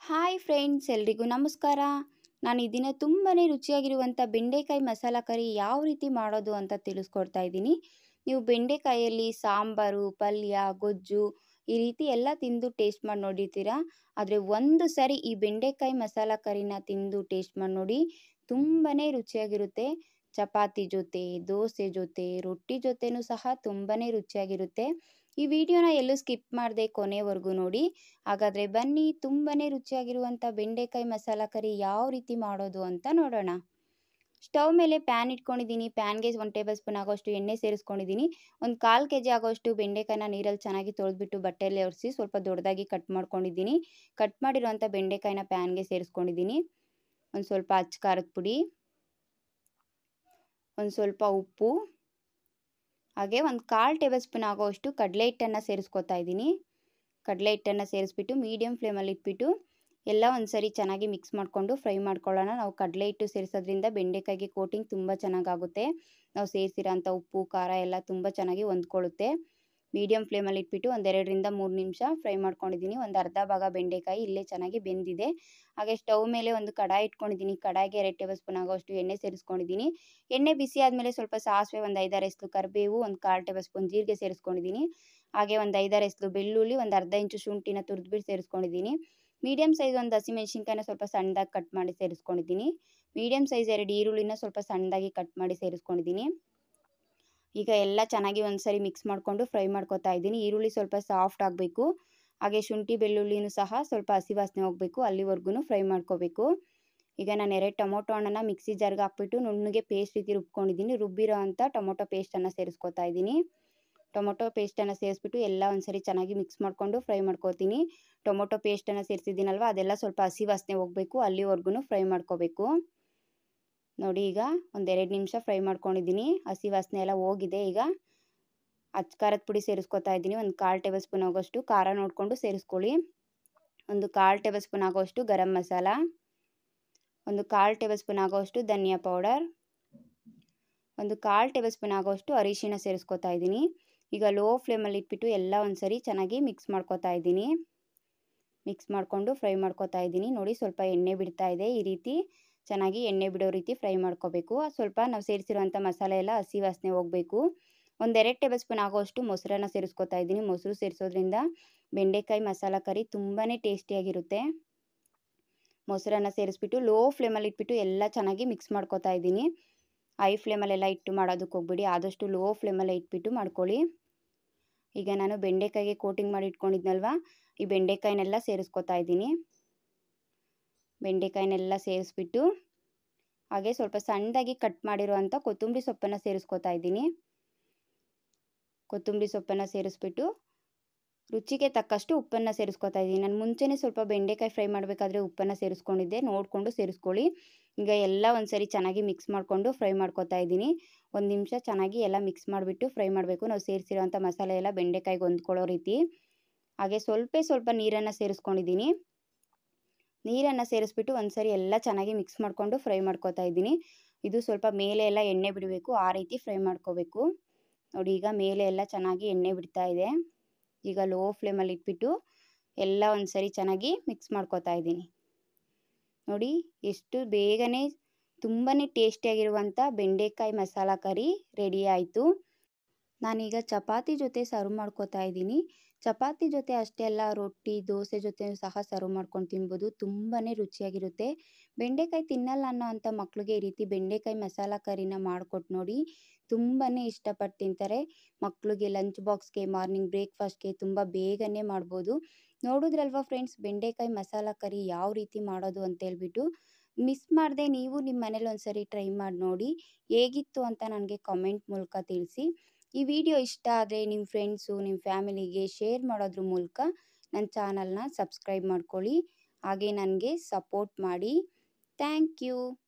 hi friends ಎಲ್ರಿಗೂ ನಮಸ್ಕಾರ ನಾನು ಈ ದಿನ ತುಂಬಾ ರುಚಿಯಾಗಿರುವಂಥ ಬೆಂಡೆಕಾಯಿ ಮಸಾಲ ಕರಿ ಯಾವ ರೀತಿ ಮಾಡೋದು ಅಂತ ತಿಳಿಸ್ಕೊಡ್ತಾ ಇದ್ದೀನಿ ನೀವು ಬೆಂಡೆಕಾಯಲ್ಲಿ ಸಾಂಬಾರು ಪಲ್ಯ ಗೊಜ್ಜು ಈ ರೀತಿ ಎಲ್ಲ ತಿಂದು ಟೇಸ್ಟ್ ಮಾಡಿ ನೋಡಿರ್ತೀರಾ ಆದರೆ ಒಂದು ಸರಿ ಈ ಬೆಂಡೆಕಾಯಿ ಮಸಾಲ ಕರಿನ ತಿಂದು ಟೇಸ್ಟ್ ಮಾಡಿ ನೋಡಿ ತುಂಬಾ ರುಚಿಯಾಗಿರುತ್ತೆ ಚಪಾತಿ ಜೊತೆ ದೋಸೆ ಜೊತೆ ರೊಟ್ಟಿ ಜೊತೆನೂ ಸಹ ತುಂಬಾ ರುಚಿಯಾಗಿರುತ್ತೆ ಈ ವಿಡಿಯೋನ ಎಲ್ಲೂ ಸ್ಕಿಪ್ ಮಾಡದೆ ಕೊನೆವರೆಗೂ ನೋಡಿ ಹಾಗಾದರೆ ಬನ್ನಿ ತುಂಬಾ ರುಚಿಯಾಗಿರುವಂಥ ಬೆಂಡೆಕಾಯಿ ಮಸಾಲ ಕರಿ ಯಾವ ರೀತಿ ಮಾಡೋದು ಅಂತ ನೋಡೋಣ ಸ್ಟವ್ ಮೇಲೆ ಪ್ಯಾನ್ ಇಟ್ಕೊಂಡಿದ್ದೀನಿ ಪ್ಯಾನ್ಗೆ ಒಂದು ಟೇಬಲ್ ಸ್ಪೂನ್ ಆಗೋಷ್ಟು ಎಣ್ಣೆ ಸೇರಿಸ್ಕೊಂಡಿದ್ದೀನಿ ಒಂದು ಕಾಲು ಕೆ ಜಿ ಆಗೋಷ್ಟು ಬೆಂಡೆಕಾಯಿನ ನೀರಲ್ಲಿ ಚೆನ್ನಾಗಿ ತೊಳೆದ್ಬಿಟ್ಟು ಬಟ್ಟೆಯಲ್ಲಿ ಒರೆಸಿ ಸ್ವಲ್ಪ ದೊಡ್ಡದಾಗಿ ಕಟ್ ಮಾಡ್ಕೊಂಡಿದ್ದೀನಿ ಕಟ್ ಮಾಡಿರೋಂಥ ಬೆಂಡೆಕಾಯಿನ ಪ್ಯಾನ್ಗೆ ಸೇರಿಸ್ಕೊಂಡಿದ್ದೀನಿ ಒಂದು ಸ್ವಲ್ಪ ಅಚ್ಚ ಖಾರದ ಪುಡಿ ಒಂದು ಸ್ವಲ್ಪ ಉಪ್ಪು ಹಾಗೆ ಒಂದು ಕಾಲು ಟೇಬಲ್ ಸ್ಪೂನ್ ಆಗೋಷ್ಟು ಕಡಲೆ ಹಿಟ್ಟನ್ನು ಸೇರಿಸ್ಕೊತಾ ಇದ್ದೀನಿ ಕಡಲೆ ಹಿಟ್ಟನ್ನು ಸೇರಿಸ್ಬಿಟ್ಟು ಮೀಡಿಯಮ್ ಫ್ಲೇಮಲ್ಲಿ ಇಟ್ಬಿಟ್ಟು ಎಲ್ಲ ಒಂದು ಸರಿ ಚೆನ್ನಾಗಿ ಮಿಕ್ಸ್ ಮಾಡಿಕೊಂಡು ಫ್ರೈ ಮಾಡ್ಕೊಳ್ಳೋಣ ನಾವು ಕಡಲೆ ಹಿಟ್ಟು ಸೇರಿಸೋದ್ರಿಂದ ಬೆಂಡೆಕಾಯಿಗೆ ಕೋಟಿಂಗ್ ತುಂಬ ಚೆನ್ನಾಗಾಗುತ್ತೆ ನಾವು ಸೇರಿಸಿರೋಂಥ ಉಪ್ಪು ಖಾರ ಎಲ್ಲ ತುಂಬ ಚೆನ್ನಾಗಿ ಹೊಂದ್ಕೊಳ್ಳುತ್ತೆ ಮೀಡಿಯಮ್ ಫ್ಲೇಮಲ್ಲಿ ಇಟ್ಬಿಟ್ಟು ಒಂದೆರಡರಿಂದ ಮೂರು ನಿಮಿಷ ಫ್ರೈ ಮಾಡ್ಕೊಂಡಿದ್ದೀನಿ ಒಂದು ಅರ್ಧ ಭಾಗ ಬೆಂಡೆಕಾಯಿ ಇಲ್ಲೇ ಚೆನ್ನಾಗಿ ಬೆಂದಿದೆ ಹಾಗೆ ಸ್ಟವ್ ಮೇಲೆ ಒಂದು ಕಡಾಯಿ ಇಟ್ಕೊಂಡಿದ್ದೀನಿ ಕಡಾಯಿಗೆ ಎರಡು ಟೇಬಲ್ ಸ್ಪೂನ್ ಆಗೋಷ್ಟು ಎಣ್ಣೆ ಸೇರಿಸ್ಕೊಂಡಿದ್ದೀನಿ ಎಣ್ಣೆ ಬಿಸಿ ಆದಮೇಲೆ ಸ್ವಲ್ಪ ಸಾಸಿವೆ ಒಂದು ಐದಾರು ಎಸ್ಲು ಕರಿಬೇವು ಒಂದು ಕಾಲು ಟೇಬಲ್ ಸ್ಪೂನ್ ಜೀರಿಗೆ ಸೇರಿಸ್ಕೊಂಡಿದ್ದೀನಿ ಹಾಗೆ ಒಂದು ಐದಾರು ಎಸ್ಲು ಬೆಳ್ಳುಳ್ಳಿ ಒಂದು ಅರ್ಧ ಇಂಚು ಶುಂಠಿನ ತುರಿದ್ಬಿಟ್ಟು ಸೇರಿಸ್ಕೊಂಡಿದ್ದೀನಿ ಮೀಡಿಯಮ್ ಸೈಜ್ ಒಂದು ಹಸಿಮೆಣ್ಸಿನ್ಕಾಯಿನ ಸ್ವಲ್ಪ ಸಣ್ಣದಾಗಿ ಕಟ್ ಮಾಡಿ ಸೇರಿಸ್ಕೊಂಡಿದ್ದೀನಿ ಮೀಡಿಯಮ್ ಸೈಜ್ ಎರಡು ಈರುಳ್ಳಿನ ಸ್ವಲ್ಪ ಸಣ್ಣದಾಗಿ ಕಟ್ ಮಾಡಿ ಸೇರಿಸ್ಕೊಂಡಿದ್ದೀನಿ ಈಗ ಎಲ್ಲ ಚೆನ್ನಾಗಿ ಒಂದ್ಸರಿ ಮಿಕ್ಸ್ ಮಾಡಿಕೊಂಡು ಫ್ರೈ ಮಾಡ್ಕೊತಾ ಇದ್ದೀನಿ ಈರುಳ್ಳಿ ಸ್ವಲ್ಪ ಸಾಫ್ಟ್ ಆಗಬೇಕು ಹಾಗೆ ಶುಂಠಿ ಬೆಳ್ಳುಳ್ಳಿನೂ ಸಹ ಸ್ವಲ್ಪ ಹಸಿ ವಾಸನೆ ಹೋಗಬೇಕು ಅಲ್ಲಿವರೆಗೂ ಫ್ರೈ ಮಾಡ್ಕೋಬೇಕು ಈಗ ನಾನು ಎರಡು ಟೊಮೊಟೊ ಹಣ್ಣನ್ನು ಮಿಕ್ಸಿ ಜಾರ್ಗೆ ಹಾಕ್ಬಿಟ್ಟು ನುಣ್ಣಗೆ ಪೇಸ್ಟ್ ರೀತಿ ರುಬ್ಕೊಂಡಿದ್ದೀನಿ ರುಬ್ಬಿರೋ ಅಂಥ ಟೊಮೊಟೊ ಪೇಸ್ಟನ್ನು ಸೇರಿಸ್ಕೊತಾ ಇದ್ದೀನಿ ಟೊಮೊಟೊ ಪೇಸ್ಟನ್ನು ಸೇರಿಸ್ಬಿಟ್ಟು ಎಲ್ಲ ಒಂದ್ಸರಿ ಚೆನ್ನಾಗಿ ಮಿಕ್ಸ್ ಮಾಡಿಕೊಂಡು ಫ್ರೈ ಮಾಡ್ಕೋತೀನಿ ಟೊಮೊಟೊ ಪೇಸ್ಟನ್ನು ಸೇರಿಸಿದ್ದೀನಲ್ವ ಅದೆಲ್ಲ ಸ್ವಲ್ಪ ಹಸಿ ವಾಸನೆ ಹೋಗಬೇಕು ಅಲ್ಲಿವರೆಗೂ ಫ್ರೈ ಮಾಡ್ಕೋಬೇಕು ನೋಡಿ ಈಗ ಒಂದೆರಡು ನಿಮಿಷ ಫ್ರೈ ಮಾಡ್ಕೊಂಡಿದ್ದೀನಿ ಹಸಿ ವಾಸನೆ ಎಲ್ಲ ಹೋಗಿದೆ ಈಗ ಅಚ್ಚ ಖಾರದ ಪುಡಿ ಸೇರಿಸ್ಕೊತಾ ಇದ್ದೀನಿ ಒಂದು ಕಾಲು ಟೇಬಲ್ ಸ್ಪೂನ್ ಆಗೋಷ್ಟು ಖಾರ ನೋಡಿಕೊಂಡು ಸೇರಿಸ್ಕೊಳ್ಳಿ ಒಂದು ಕಾಲು ಟೇಬಲ್ ಸ್ಪೂನ್ ಆಗೋಷ್ಟು ಗರಂ ಮಸಾಲ ಒಂದು ಕಾಲು ಟೇಬಲ್ ಸ್ಪೂನ್ ಆಗೋಷ್ಟು ಧನಿಯಾ ಪೌಡರ್ ಒಂದು ಕಾಲು ಟೇಬಲ್ ಸ್ಪೂನ್ ಆಗೋಷ್ಟು ಅರಿಶಿಣ ಸೇರಿಸ್ಕೊತಾ ಇದ್ದೀನಿ ಈಗ ಲೋ ಫ್ಲೇಮಲ್ಲಿ ಇಟ್ಬಿಟ್ಟು ಎಲ್ಲ ಒಂದ್ಸರಿ ಚೆನ್ನಾಗಿ ಮಿಕ್ಸ್ ಮಾಡ್ಕೊತಾ ಇದ್ದೀನಿ ಮಿಕ್ಸ್ ಮಾಡಿಕೊಂಡು ಫ್ರೈ ಮಾಡ್ಕೊತಾ ಇದ್ದೀನಿ ನೋಡಿ ಸ್ವಲ್ಪ ಎಣ್ಣೆ ಬಿಡ್ತಾ ಇದೆ ಈ ರೀತಿ ಚೆನ್ನಾಗಿ ಎಣ್ಣೆ ಬಿಡೋ ರೀತಿ ಫ್ರೈ ಮಾಡ್ಕೋಬೇಕು ಸ್ವಲ್ಪ ನಾವು ಸೇರಿಸಿರುವಂಥ ಮಸಾಲೆ ಎಲ್ಲ ಹಸಿ ವಾಸನೆ ಹೋಗಬೇಕು ಒಂದೆರಡು ಟೇಬಲ್ ಸ್ಪೂನ್ ಆಗೋಷ್ಟು ಮೊಸರನ್ನ ಸೇರಿಸ್ಕೊತಾ ಇದ್ದೀನಿ ಮೊಸರು ಸೇರಿಸೋದ್ರಿಂದ ಬೆಂಡೆಕಾಯಿ ಮಸಾಲ ಕರಿ ತುಂಬಾ ಟೇಸ್ಟಿಯಾಗಿರುತ್ತೆ ಮೊಸರನ್ನ ಸೇರಿಸ್ಬಿಟ್ಟು ಲೋ ಫ್ಲೇಮಲ್ಲಿ ಇಟ್ಬಿಟ್ಟು ಎಲ್ಲ ಚೆನ್ನಾಗಿ ಮಿಕ್ಸ್ ಮಾಡ್ಕೊತಾ ಇದ್ದೀನಿ ಹೈ ಫ್ಲೇಮಲ್ಲೆಲ್ಲ ಇಟ್ಟು ಮಾಡೋದಕ್ಕೆ ಹೋಗ್ಬಿಡಿ ಆದಷ್ಟು ಲೋ ಫ್ಲೇಮಲ್ಲೇ ಇಟ್ಬಿಟ್ಟು ಮಾಡ್ಕೊಳ್ಳಿ ಈಗ ನಾನು ಬೆಂಡೆಕಾಯಿಗೆ ಕೋಟಿಂಗ್ ಮಾಡಿ ಇಟ್ಕೊಂಡಿದ್ನಲ್ವ ಈ ಬೆಂಡೆಕಾಯಿನೆಲ್ಲ ಸೇರಿಸ್ಕೊತಾ ಇದ್ದೀನಿ ಬೆಂಡೆಕಾಯಿನೆಲ್ಲ ಸೇರಿಸ್ಬಿಟ್ಟು ಹಾಗೆ ಸ್ವಲ್ಪ ಸಣ್ಣದಾಗಿ ಕಟ್ ಮಾಡಿರುವಂಥ ಕೊತ್ತಂಬರಿ ಸೊಪ್ಪನ್ನು ಸೇರಿಸ್ಕೊತಾ ಇದ್ದೀನಿ ಕೊತ್ತಂಬರಿ ಸೊಪ್ಪನ್ನು ಸೇರಿಸ್ಬಿಟ್ಟು ರುಚಿಗೆ ತಕ್ಕಷ್ಟು ಉಪ್ಪನ್ನು ಸೇರಿಸ್ಕೊತಾ ಇದ್ದೀನಿ ನಾನು ಮುಂಚೆನೇ ಸ್ವಲ್ಪ ಬೆಂಡೆಕಾಯಿ ಫ್ರೈ ಮಾಡಬೇಕಾದ್ರೆ ಉಪ್ಪನ್ನು ಸೇರಿಸ್ಕೊಂಡಿದ್ದೆ ನೋಡಿಕೊಂಡು ಸೇರಿಸ್ಕೊಳ್ಳಿ ಈಗ ಎಲ್ಲ ಒಂದ್ಸರಿ ಚೆನ್ನಾಗಿ ಮಿಕ್ಸ್ ಮಾಡಿಕೊಂಡು ಫ್ರೈ ಮಾಡ್ಕೊತಾ ಇದ್ದೀನಿ ಒಂದು ನಿಮಿಷ ಚೆನ್ನಾಗಿ ಎಲ್ಲ ಮಿಕ್ಸ್ ಮಾಡಿಬಿಟ್ಟು ಫ್ರೈ ಮಾಡಬೇಕು ನಾವು ಸೇರಿಸಿರೋಂಥ ಮಸಾಲೆ ಎಲ್ಲ ಬೆಂಡೆಕಾಯಿಗೆ ಹೊಂದ್ಕೊಳ್ಳೋ ರೀತಿ ಹಾಗೆ ಸ್ವಲ್ಪ ಸ್ವಲ್ಪ ನೀರನ್ನು ಸೇರಿಸ್ಕೊಂಡಿದ್ದೀನಿ ನೀರನ್ನು ಸೇರಿಸ್ಬಿಟ್ಟು ಒಂದ್ಸರಿ ಎಲ್ಲ ಚೆನ್ನಾಗಿ ಮಿಕ್ಸ್ ಮಾಡಿಕೊಂಡು ಫ್ರೈ ಮಾಡ್ಕೊತಾ ಇದ್ದೀನಿ ಇದು ಸ್ವಲ್ಪ ಮೇಲೆ ಎಲ್ಲ ಎಣ್ಣೆ ಬಿಡಬೇಕು ಆ ರೀತಿ ಫ್ರೈ ಮಾಡ್ಕೋಬೇಕು ನೋಡಿ ಈಗ ಮೇಲೆ ಎಲ್ಲ ಚೆನ್ನಾಗಿ ಎಣ್ಣೆ ಬಿಡ್ತಾ ಇದೆ ಈಗ ಲೋ ಫ್ಲೇಮಲ್ಲಿ ಇಟ್ಬಿಟ್ಟು ಎಲ್ಲ ಒಂದ್ಸರಿ ಚೆನ್ನಾಗಿ ಮಿಕ್ಸ್ ಮಾಡ್ಕೊತಾ ಇದ್ದೀನಿ ನೋಡಿ ಎಷ್ಟು ಬೇಗನೆ ತುಂಬಾ ಟೇಸ್ಟಿಯಾಗಿರುವಂಥ ಬೆಂಡೆಕಾಯಿ ಮಸಾಲ ಕರಿ ರೆಡಿ ಆಯಿತು ನಾನೀಗ ಚಪಾತಿ ಜೊತೆ ಸರ್ವ್ ಮಾಡ್ಕೊತಾ ಇದ್ದೀನಿ ಚಪಾತಿ ಜೊತೆ ಅಷ್ಟೇ ಅಲ್ಲ ರೊಟ್ಟಿ ದೋಸೆ ಜೊತೆ ಸಹ ಸರ್ವ್ ಮಾಡ್ಕೊಂಡು ತಿನ್ಬೋದು ತುಂಬಾ ರುಚಿಯಾಗಿರುತ್ತೆ ಬೆಂಡೆಕಾಯಿ ತಿನ್ನಲ್ಲ ಅನ್ನೋ ಅಂಥ ಮಕ್ಕಳಿಗೆ ಈ ರೀತಿ ಬೆಂಡೆಕಾಯಿ ಮಸಾಲ ಕರಿನ ಮಾಡಿಕೊಟ್ಟು ನೋಡಿ ತುಂಬಾ ಇಷ್ಟಪಟ್ಟು ತಿಂತಾರೆ ಮಕ್ಕಳಿಗೆ ಲಂಚ್ ಬಾಕ್ಸ್ಗೆ ಮಾರ್ನಿಂಗ್ ಬ್ರೇಕ್ಫಾಸ್ಟ್ಗೆ ತುಂಬ ಬೇಗನೆ ಮಾಡ್ಬೋದು ನೋಡಿದ್ರಲ್ವ ಫ್ರೆಂಡ್ಸ್ ಬೆಂಡೆಕಾಯಿ ಮಸಾಲ ಕರಿ ಯಾವ ರೀತಿ ಮಾಡೋದು ಅಂತೇಳ್ಬಿಟ್ಟು ಮಿಸ್ ಮಾಡದೆ ನೀವು ನಿಮ್ಮ ಮನೇಲಿ ಒಂದ್ಸರಿ ಟ್ರೈ ಮಾಡಿ ನೋಡಿ ಹೇಗಿತ್ತು ಅಂತ ನನಗೆ ಕಾಮೆಂಟ್ ಮೂಲಕ ತಿಳಿಸಿ ಈ ವಿಡಿಯೋ ಇಷ್ಟ ಆದರೆ ನಿಮ್ಮ ಫ್ರೆಂಡ್ಸು ನಿಮ್ಮ ಫ್ಯಾಮಿಲಿಗೆ ಶೇರ್ ಮಾಡೋದ್ರ ಮೂಲಕ ನನ್ನ ಚಾನಲ್ನ ಸಬ್ಸ್ಕ್ರೈಬ್ ಮಾಡ್ಕೊಳ್ಳಿ ಹಾಗೆ ನನಗೆ ಸಪೋರ್ಟ್ ಮಾಡಿ ಥ್ಯಾಂಕ್ ಯು